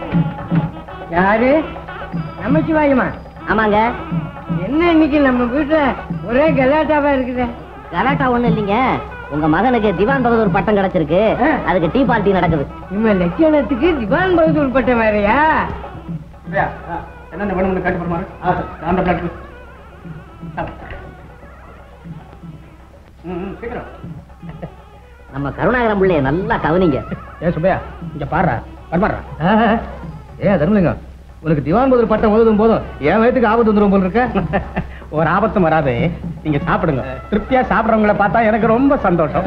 யாரு நமச்சிவாயமா ஆமாங்க என்ன இன்னைக்கு நம்ம வீட்டுல ஒரே கலாட்டாவா இருக்குது கலாட்டா ஒண்ணு இல்லைங்க உங்க மகனுக்கு திவான் பகதூர் பட்டம் கிடைச்சிருக்கு ஆ. அதுக்கு டீ பார்ட்டி நடக்குது நம்ம லட்சணத்துக்கு திவான் பகதூர் பட்டம் வேறையா என்ன வேணும்னு கேட்டு போடுமாரு அந்த பிளாட் சீக்கிரம் நம்ம கருணாகரம் பிள்ளைய நல்லா கவனிங்க ஏ சுப்பையா இங்க பாடுறா வரமாடுறா ஏ தர்மலிங்கம் உனக்கு திவான் பகதூர் பட்டம் ஓதும் போதும் என் வயிற்றுக்கு ஆபத்து வந்துடும் போல இருக்க ஒரு ஆபத்தும் வராது நீங்க சாப்பிடுங்க திருப்தியா சாப்பிடுறவங்கள பார்த்தா எனக்கு ரொம்ப சந்தோஷம்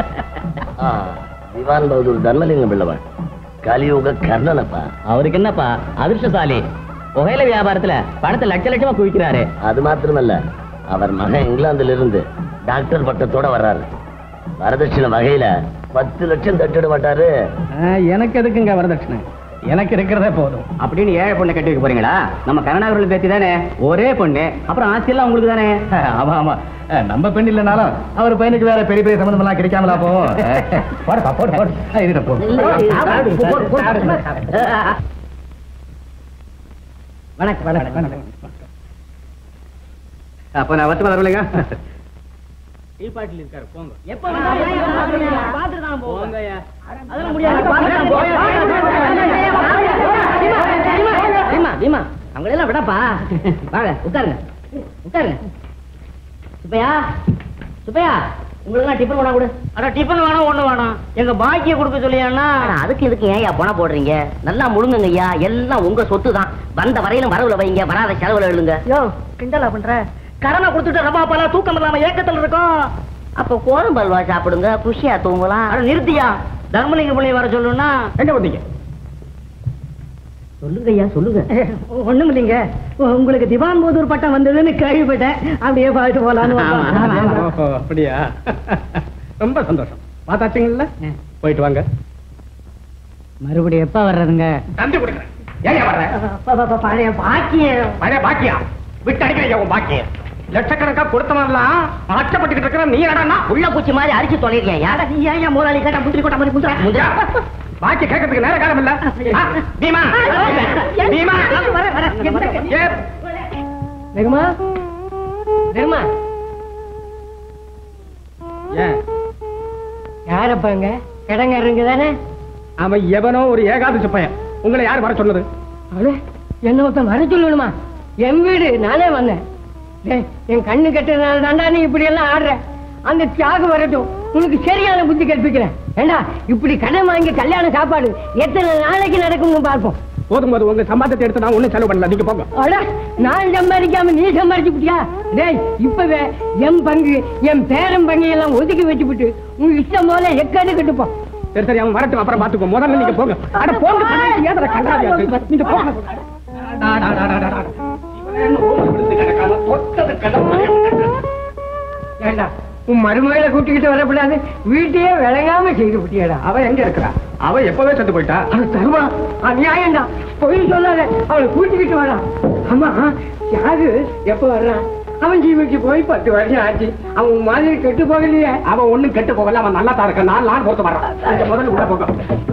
திவான் பகதூர் தர்மலிங்கம் பிள்ளவன் கலியுக கர்ணனப்பா அவருக்கு என்னப்பா அதிர்ஷ்டசாலி புகையில வியாபாரத்துல பணத்தை லட்ச லட்சமா குவிக்கிறாரு அது மாத்திரமல்ல அவர் மகன் இங்கிலாந்துல இருந்து டாக்டர் பட்டத்தோட வர்றாரு வரதட்சணை வகையில பத்து லட்சம் தட்டிட மாட்டாரு எனக்கு எதுக்குங்க வரதட்சணை எனக்கு இருக்கிறதே போதும் அப்படின்னு ஏழை பொண்ணை கட்டி வைக்க போறீங்களா நம்ம கருணாகரம் பேத்தி தானே ஒரே பொண்ணு அப்புறம் ஆட்சியெல்லாம் உங்களுக்கு தானே ஆமா ஆமா அஹ், நம்ம பெண் இல்லைனாலும் அவர் பையனுக்கு வேற பெரிய பெரிய சம்பந்தம் எல்லாம் கிடைக்காமலா போகும் போடுப்பா போடு போடு அஹ், இருடா, போடு. வணக்கம் வணக்கம் அப்ப நான் வச்சு வரலைங்க டீ பாட்டில் இருக்காரு போங்க எப்ப போங்கய்யா பீமா பீமா அவங்களெல்லாம் விடப்பா வாங்க உட்காருங்க உட்காருங்க சுப்பையா சுப்பையா உங்களுக்கு டிஃபன் வேணா கொடு அட டிஃபன் வேணும் ஒண்ணு வேணும் எங்க பாக்கிய கொடுக்க சொல்லியாண்ணா அட, அதுக்கு இதுக்கு ஏன் பணம் போடுறீங்க நல்லா முழுங்குங்க ஐயா எல்லாம் உங்க சொத்து தான் வந்த வரையிலும் வரவுல வைங்க வராத செலவுல எழுதுங்க யோ கிண்டலா பண்ற கடனை கொடுத்துட்டு ரபா பல தூக்கம் இல்லாம ஏக்கத்துல இருக்கோம் அப்ப கோரம் பல்வா சாப்பிடுங்க குஷியா தூங்கலாம் அட நிறுத்தியா தர்மலிங்க பிள்ளைய வர சொல்லுன்னா எங்க வந்தீங்க சொல்லுங்க ஐயா சொல்லுங்க ஒண்ணும் இல்லைங்க உங்களுக்கு திவான் போதூர் பட்டம் வந்ததுன்னு கேள்விப்பட்டேன் அப்படியே பார்த்து போலான்னு வந்தோம். ஓஹோ, அப்படியா ரொம்ப சந்தோஷம் பார்த்தாச்சுங்கல்ல போயிட்டு வாங்க மறுபடியும் எப்ப வர்றதுங்க தந்து கொடுக்குறேன் ஏன் வர்ற பழைய பாக்கியம் பழைய பாக்கியா விட்டு அடிக்கிறீங்க உன் பாக்கியம் லட்சக்கணக்கா கொடுத்தவன்லாம் ஆச்சப்பட்டுக்கிட்டு இருக்கிற நீ என்னடா உள்ள பூச்சி மாதிரி அரிச்சு தொலைறியா யார நீ ஏன் என் முதலாளி கேட்டா முந்திரி கொட்டா மாதிரி முந்திரா முந்திரா. பாக்கி கேட்கறதுக்கு நேர காலம் இல்ல ஆ, பீமா பீமா ஏ, வெகுமா வெகுமா ஏன் யாரப்பாங்க கிடங்காருங்க தானே அவன் எவனோ ஒரு ஏகாதசி பையன் உங்களை யார் வர சொன்னது அவளே என்ன ஒருத்தன் வர சொல்லணுமா என் வீடு நானே வந்தேன் டேய், என் கண்ணு கெட்டதுனால தாண்டா நீ இப்படி எல்லாம் ஆடுற அந்த தியாகம் வரட்டும் உனக்கு சரியான புத்தி கற்பிக்கிறேன் ஏண்டா இப்படி கடன் வாங்கி கல்யாண சாப்பாடு எத்தனை நாளைக்கு நடக்கும்னு பார்ப்போம் போதும் போது உங்க சம்பாதத்தை எடுத்து நான் ஒண்ணும் செலவு பண்ணல நீங்க போங்க அட நான் சம்பாதிக்காம நீ சம்பாதிச்சுட்டியா டேய் இப்பவே என் பங்கு என் பேரன் பங்கு எல்லாம் ஒதுக்கி வச்சுவிட்டு உன் இஷ்டம் போல எக்காடு கட்டுப்போம் சரி சரி அவன் வரட்டும் அப்புறம் பாத்துக்கோ முதல்ல நீங்க போங்க அட போங்க பண்ணி, ஏதோ கண்டாதியா இருக்கு. நீங்க போங்க டா, டா, டா, டா, டா, டா. இவன் ஊர்ல விழுந்து கிடக்காம தொட்டது கடவுளே. ஏண்டா உன் மருமகளை கூட்டிக்கிட்டு வரக்கூடாது வீட்டையே விளங்காம செய்து விட்டியடா அவ எங்க இருக்கிறா அவ எப்பவே செத்து போயிட்டா அவன் தருவா அநியாயம்டா பொய் சொல்லாத அவளை கூட்டிக்கிட்டு வரா அம்மா யாரு எப்ப வர்றான் அவன் ஜீவிக்கு போய் பத்து வருஷம் ஆச்சு அவன் மாதிரி கெட்டு போகலையே அவன் ஒண்ணும் கெட்டு போகல அவன் நல்லா தான் இருக்கான் நான் நான் பொறுத்து வர்றான் நீங்க முதல்ல உள்ள போங்க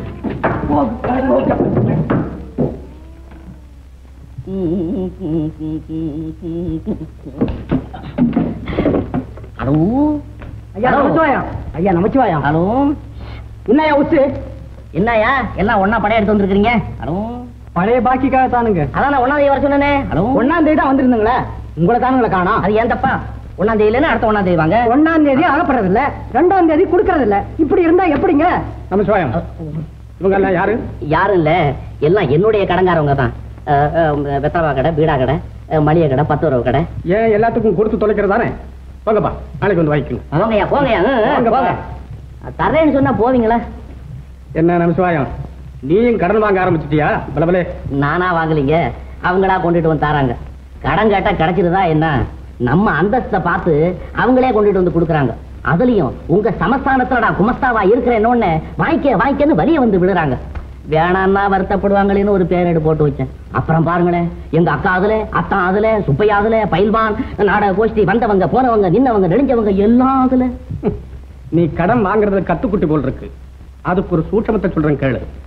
ஹலோ ஐயா நமச்சிவாயம் ஐயா நமச்சிவாயம் ஹலோ என்னையா உத்து என்னய்யா எல்லாம் ஒண்ணா படம் எடுத்து வந்திருக்கீங்க ஹலோ பழைய பாக்கிக்காக தானுங்க அதான் நான் ஒண்ணாம் தேதி வர சொன்னேனே ஹலோ ஒன்னாம் தேதி தான் வந்திருந்தீங்களே உங்களை தானுங்களே காணோம் அது ஏன் தப்பா ஒண்ணாம் தேதியில அடுத்த ஒண்ணாம் தேதி வாங்க ஒன்னாம் தேதி அகப்படுறது இல்ல ரெண்டாம் தேதி குடுக்கறது இல்ல இப்படி இருந்தா எப்படிங்க நம்ம சுவாயம் இவங்க எல்லாம் யாரு யாரும் இல்ல எல்லாம் என்னுடைய கடங்காரவங்க தான் வெத்தரவா கடை பீடா கடை அஹ், மளிகை கடை பத்து ரூபா கடை ஏன் எல்லாத்துக்கும் கொடுத்து தொலைக்கிறது தானே போங்கப்பா நாளைக்கு வந்து வாங்கிக்கோங்க போங்கய்யா போங்கய்யா ம், ம், வாங்கப்பா. போங்க தர்றேன்னு சொன்னா போவீங்களா என்ன நம்ம சுவாயம் நீயும் கடன் வாங்க ஆரம்பிச்சிட்டியா பலபலே நானா வாங்கலீங்க அவங்களா கொண்டுட்டு வந்து தராங்க கடன் கேட்டா கிடைச்சிருதா என்ன நம்ம அந்தஸ்தை பார்த்து அவங்களே கொண்டுட்டு வந்து கொடுக்குறாங்க அதுலயும் உங்க சமஸ்தானத்துல நான் குமஸ்தாவா இருக்கிறேன்னு வாங்கிக்க வாங்கிக்கன்னு வலிய வந்து விழுறாங்க வேணான்னா வருத்தப்படுவாங்களேன்னு ஒரு பேரேடு போட்டு வச்சேன் அப்புறம் பாருங்களேன் எங்க அக்கா அதுல அத்தான் அதுல சுப்பையா அதுல பயில்வான் நாடக கோஷ்டி வந்தவங்க போனவங்க நின்னவங்க நெடுஞ்சவங்க எல்லாம் அதுல நீ கடன் வாங்குறது கத்துக்குட்டி போல் இருக்கு அதுக்கு ஒரு சூட்சமத்தை சொல்றேன் கேளு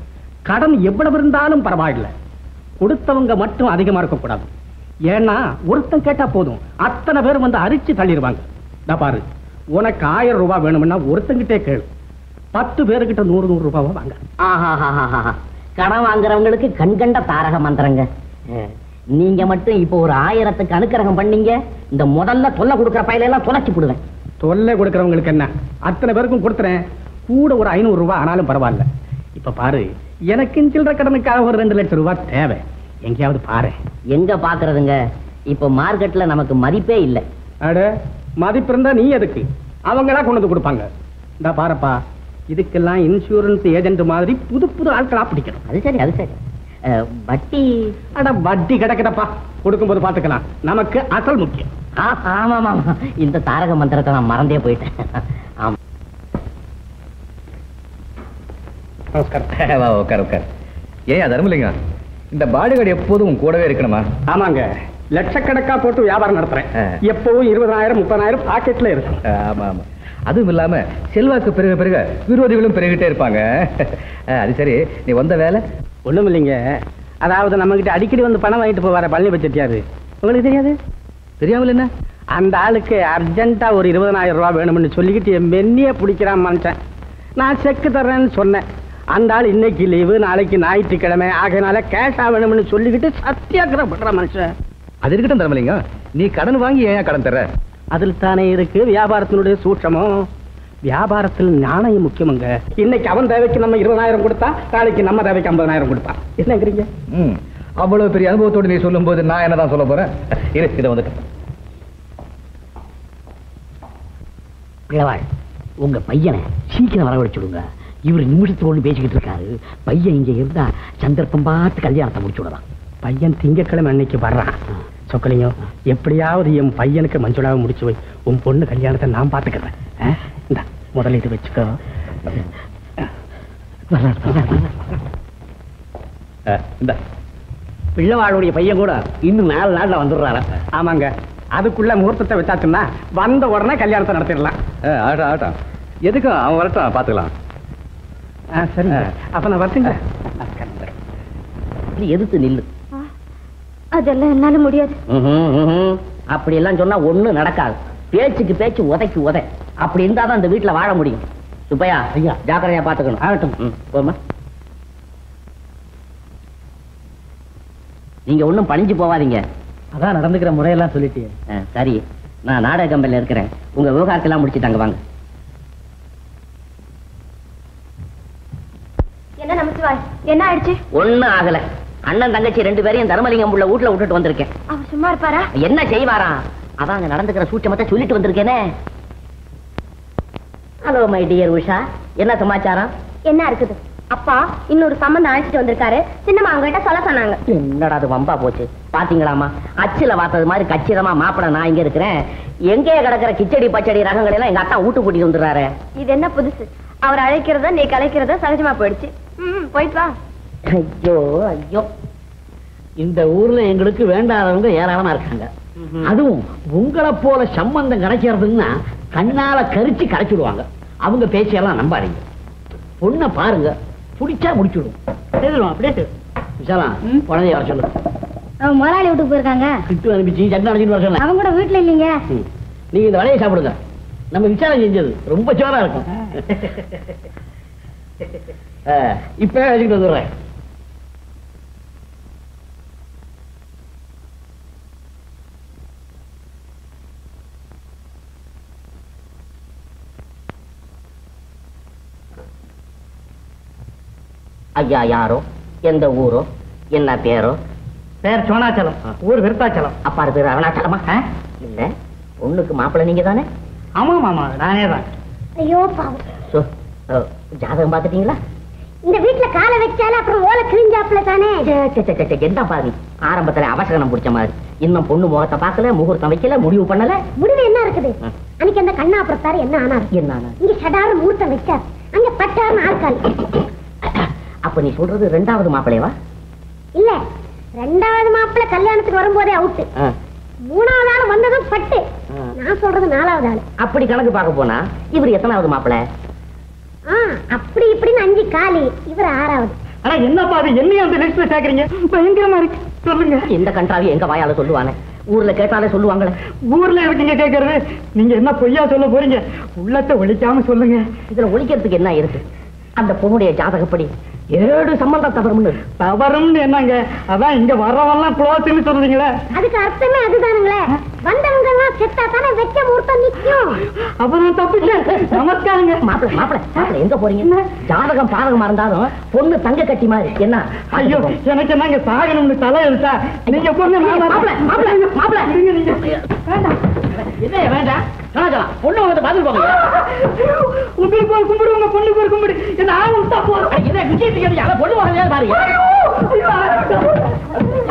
கடன் எவ்வளவு இருந்தாலும் பரவாயில்லை கொடுத்தவங்க மட்டும் அதிகமா இருக்கக்கூடாது ஏன்னா ஒருத்தன் கேட்டா போதும் அத்தனை பேர் வந்து அரிச்சு தள்ளிடுவாங்க நான் பாரு உனக்கு ஆயிரம் ரூபாய் வேணும்னா ஒருத்தங்கிட்டே கேளு பத்து பேருக்கிட்ட நூறு நூறு ரூபாவா வாங்க ஆஹாஹாஹாஹா. கடன் வாங்குறவங்களுக்கு கண்கண்ட தாரக மந்திரங்க அஹ், நீங்க மட்டும் இப்போ ஒரு ஆயிரத்துக்கு அனுக்கிரகம் பண்ணீங்க இந்த முதல்ல தொல்லை கொடுக்குற பையில எல்லாம் தொலைச்சு போடுவேன் தொல்லை கொடுக்கறவங்களுக்கு என்ன அத்தனை பேருக்கும் கொடுத்துறேன் கூட ஒரு ஐநூறு ரூபாய் ஆனாலும் பரவாயில்ல இப்ப பாரு எனக்கு சில்லற கடனுக்காக ஒரு ரெண்டு லட்சம் ரூபாய் தேவை எங்கேயாவது பாரு எங்க பாக்குறதுங்க இப்போ மார்க்கெட்ல நமக்கு மதிப்பே இல்லை அட மதிப்பு இருந்தா நீ எதுக்கு அவங்களா கொண்டு வந்து கொடுப்பாங்க இந்த பாருப்பா இதுக்கெல்லாம் இன்சூரன்ஸ் ஏஜென்ட் மாதிரி புது புது ஆட்களா பிடிக்கணும் அது சரி அது சரி அஹ், வட்டி அட வட்டி கிடக்குதப்பா கொடுக்கும்போது பாத்துக்கலாம் நமக்கு அசல் முக்கியம் ஆ, ஆமாம் ஆமா இந்த தாரக மந்திரத்தை நான் மறந்தே போயிட்டேன் ஆமா நமஸ்காரம் வா உட்கார் உட்கார் ஏன் தர்மலிங்கம் இந்த பாடிகார்டு எப்போதும் உன் கூடவே இருக்கணுமா ஆமாங்க லட்சக்கணக்கா போட்டு வியாபாரம் நடத்துறேன் ஆ. எப்பவும் இருபதாயிரம் முப்பதாயிரம் பாக்கெட்ல இருக்கும் ஆமா ஆமா அதுவும் இல்லாம செல்வாக்கு பெருக பெருக விரோதிகளும் பெருகிட்டே இருப்பாங்க அஹ், அது சரி நீ வந்த வேலை ஒண்ணும் இல்லைங்க அதாவது நம்ம கிட்ட அடிக்கடி வந்து பணம் வாங்கிட்டு போவார பழனி செட்டியாரு உங்களுக்கு தெரியாது தெரியாமல் என்ன அந்த ஆளுக்கு அர்ஜென்ட்டா ஒரு இருபதனாயிரம் ரூபாய் வேணும்னு சொல்லிக்கிட்டு என் மென்னிய பிடிக்கிறான் மனுஷன் நான் செக்கு தர்றேன்னு சொன்னேன் அந்த ஆள் இன்னைக்கு லீவு நாளைக்கு ஞாயிற்றுக்கிழமை ஆகையினால கேஷா வேணும்னு சொல்லிக்கிட்டு சத்தியாகிரகம் பண்ற மனுஷன் அது இருக்கட்டும் தர்மலிங்கம் நீ கடன் வாங்கி ஏன் கடன் தர்ற அதில் தானே இருக்கு வியாபாரத்தினுடைய சூட்சமும் வியாபாரத்தில் நாணயம் முக்கியமுங்க இன்னைக்கு அவன் தேவைக்கு நம்ம இருபதாயிரம் கொடுத்தா நாளைக்கு நம்ம தேவைக்கு ஐம்பதாயிரம் கொடுப்பான் என்னங்கிறீங்க ம் அவ்வளவு பெரிய அனுபவத்தோடு நீ சொல்லும்போது நான் என்னதான் சொல்ல போறேன் இரு இதை வந்துட்டு பிளவாள் உங்க பையனை சீக்கிரம் வரவழைச்சுடுங்க இவர் நிமிஷத்துக்கு ஒண்ணு பேசிக்கிட்டு இருக்காரு பையன் இங்க இருந்தா சந்தர்ப்பம் பார்த்து கல்யாணத்தை முடிச்சு விடலாம் பையன் திங்கக்கிழமை அன்னைக்கு வர்றான் சொக்கலிங்கம் எப்படியாவது என் பையனுக்கு மஞ்சுளாவை முடிச்சு வை உன் பொண்ணு கல்யாணத்தை நான் பாத்துக்கிறேன் ஆ? இந்தா முதல்ல இது வச்சுக்கோ இந்த பிள்ளைவாளுடைய பையன் கூட இன்னும் நாலு நாள்ல வந்துடுறாரு ஆமாங்க அதுக்குள்ள முகூர்த்தத்தை வச்சாச்சுன்னா வந்த உடனே கல்யாணத்தை நடத்திடலாம் ஆட்டம் ஆட்டம் எதுக்கும் அவன் வரட்டும் பாத்துக்கலாம் ஆ, சரிங்க அப்ப நான் வரட்டுங்க இப்படி எதிர்த்து நில்லு அதெல்லாம் என்னால முடியாது ம்ஹும், ம்ஹும். அப்படி எல்லாம் சொன்னா ஒண்ணும் நடக்காது பேச்சுக்கு பேச்சு உதைக்கு உதை அப்படி இருந்தா தான் இந்த வீட்டுல வாழ முடியும் சுப்பையா ஐயா ஜாக்கிரதையா பாத்துக்கணும் ஆகட்டும் ம், போம்மா நீங்க ஒண்ணும் பணிஞ்சு போவாதீங்க அதான் நடந்துக்கிற முறையெல்லாம் சொல்லிட்டீங்க ஆ, சரி நான் நாடக கம்பெனில இருக்கிறேன் உங்க விவகாரத்தெல்லாம் முடிச்சுட்டாங்க வாங்க என்ன நமச்சிவாய் என்ன ஆயிடுச்சு ஒண்ணும் ஆகல அண்ணன் தங்கச்சி ரெண்டு பேரையும் தர்மலிங்கம் உள்ள வீட்டுல விட்டுட்டு வந்திருக்கேன் அவர் சும்மா இருப்பாரா என்ன செய்வாரா அதான் அங்க நடந்துக்கிற சூட்சமத்தை சொல்லிட்டு வந்திருக்கேனே ஹலோ மை டியர் உஷா என்ன சமாச்சாரம் என்ன இருக்குது அப்பா இன்னொரு சம்மந்தம் அழைச்சிட்டு வந்திருக்காரு சின்னம்மா அவங்ககிட்ட சொல்ல சொன்னாங்க என்னடா அது வம்பா போச்சு பாத்தீங்களாமா அச்சுல பார்த்தது மாதிரி கச்சிதமா மாப்பிள நான் இங்க இருக்கிறேன் எங்கே கிடக்கிற கிச்சடி பச்சடி ரகங்கள் எல்லாம் எங்க அத்தா வீட்டு கூட்டிட்டு வந்துடுறாரு இது என்ன புதுசு அவர் அழைக்கிறத நீ கலைக்கிறத சகஜமா போயிடுச்சு ம் போயிட்டு வா ஐயோ ஐயோ இந்த ஊர்ல எங்களுக்கு வேண்டாதவங்க ஏராளமா இருக்காங்க அதுவும் உங்களை போல சம்பந்தம் கிடைக்கிறதுன்னா கண்ணால கரிச்சு கரைச்சிடுவாங்க அவங்க பேச்சையெல்லாம் நம்பாதீங்க பொண்ணை பாருங்க பிடிச்சா முடிச்சுடும் சரிடும் அப்படியே சரி. விசாலா குழந்தைய வர சொல்லு அவங்க முதலாளி வீட்டுக்கு போயிருக்காங்க கிட்டு அனுப்பிச்சு சட்டை அனுப்பிச்சு வர சொல்ல அவங்க கூட வீட்டுல இல்லைங்க நீங்க இந்த வலையை சாப்பிடுங்க நம்ம விசாரணை செஞ்சது ரொம்ப சோரா இருக்கும் அஹ், இப்பவே வச்சுக்கிட்டு வந்துடுறேன் ஐயா யாரோ எந்த ஊரோ என்ன பேரோ பேர் சோனாச்சலம் ஊர் விருத்தாச்சலம் அப்பாரு பேர் அருணாச்சலமா ஆ? இல்ல பொண்ணுக்கு மாப்பிள்ளை நீங்க தானே ஆமா மாமா நானே தான் ஐயோ பாவம் சோ, அஹ், ஜாதகம் பாத்துட்டீங்களா இந்த வீட்டுல காலை வச்சாலும் அப்புறம் ஓலை கிழிஞ்சாப்புல தானே சே, சே, சே, சே, சே, என்ன பாரு ஆரம்பத்துல அவசரம் பிடிச்ச மாதிரி இன்னும் பொண்ணு முகத்தை பார்க்கல முகூர்த்தம் வைக்கல முடிவு பண்ணல முடிவு என்ன இருக்குது ஆ. அன்னைக்கு அந்த கண்ணா அப்புறத்தாரு என்ன ஆனார் என்ன இங்க சடாரு மூர்த்தம் வச்சார் அங்க பட்டாருன்னு ஆட்கள் அப்ப நீ சொல்றது ரெண்டாவது மாப்பிள்ளையவா இல்ல ரெண்டாவது மாப்பிள்ளை கல்யாணத்துக்கு வரும்போதே அவுட்டு ஆ. மூணாவது ஆள் வந்ததும் பட்டு ஆ. நான் சொல்றது நாலாவது ஆள் அப்படி கணக்கு பார்க்க போனா இவர் எத்தனாவது மாப்பிள்ளை ஆ அப்படி இப்படின்னு அஞ்சு காலி இவர் ஆறாவது ஆனா என்னப்பா அது என்னையும் அந்த லிஸ்ட்ல சேர்க்கறீங்க பயங்கரமா இருக்கு சொல்லுங்க இந்த கன்றாவி எங்க வாயால சொல்லுவானே ஊர்ல கேட்டாலே சொல்லுவாங்களே ஊர்ல இருக்கீங்க கேக்குறது நீங்க என்ன பொய்யா சொல்ல போறீங்க உள்ளத்தை ஒழிக்காம சொல்லுங்க இதுல ஒழிக்கிறதுக்கு என்ன இருக்கு அந்த பொண்ணுடைய ஜாதகப்படி ஏழு சம்பந்தம் தவறும்னு இருக்கு. தவறும்னு என்னங்க அதான் இங்க வர்றவெல்லாம் குளோத்துன்னு சொல்றீங்களே அதுக்கு அர்த்தமே அதுதானுங்களே வந்தவங்க எல்லாம் செத்தா தானே வெச்ச முகூர்த்தம் நிக்கும் அப்ப நான் தப்பிச்சேன் நமஸ்காரங்க மாப்பிள மாப்பிள மாப்பிள எங்க போறீங்க ஜாதகம் பாதகமா இருந்தாலும் பொண்ணு தங்க கட்டி மாதிரி என்ன ஐயோ எனக்கு என்னங்க சாகணும்னு தலை எழுத்தா நீங்க போங்க நான் மாப்பிள வரேன். மாப்பிள மாப்பிள இருங்க நீங்க வேண்டாம் என்ன வேண்டாம் சொல்லலாம் பொண்ணு வந்து பதில் போங்க உங்களுக்கு ஒரு கும்பிடு உங்க பொண்ணுக்கு ஒரு கும்பிடு என்ன ஆகும் தப்பு என்ன விஷயத்துக்கு யாரும் பொண்ணு வாங்க பாருங்க ஐயோ, ஐயோ,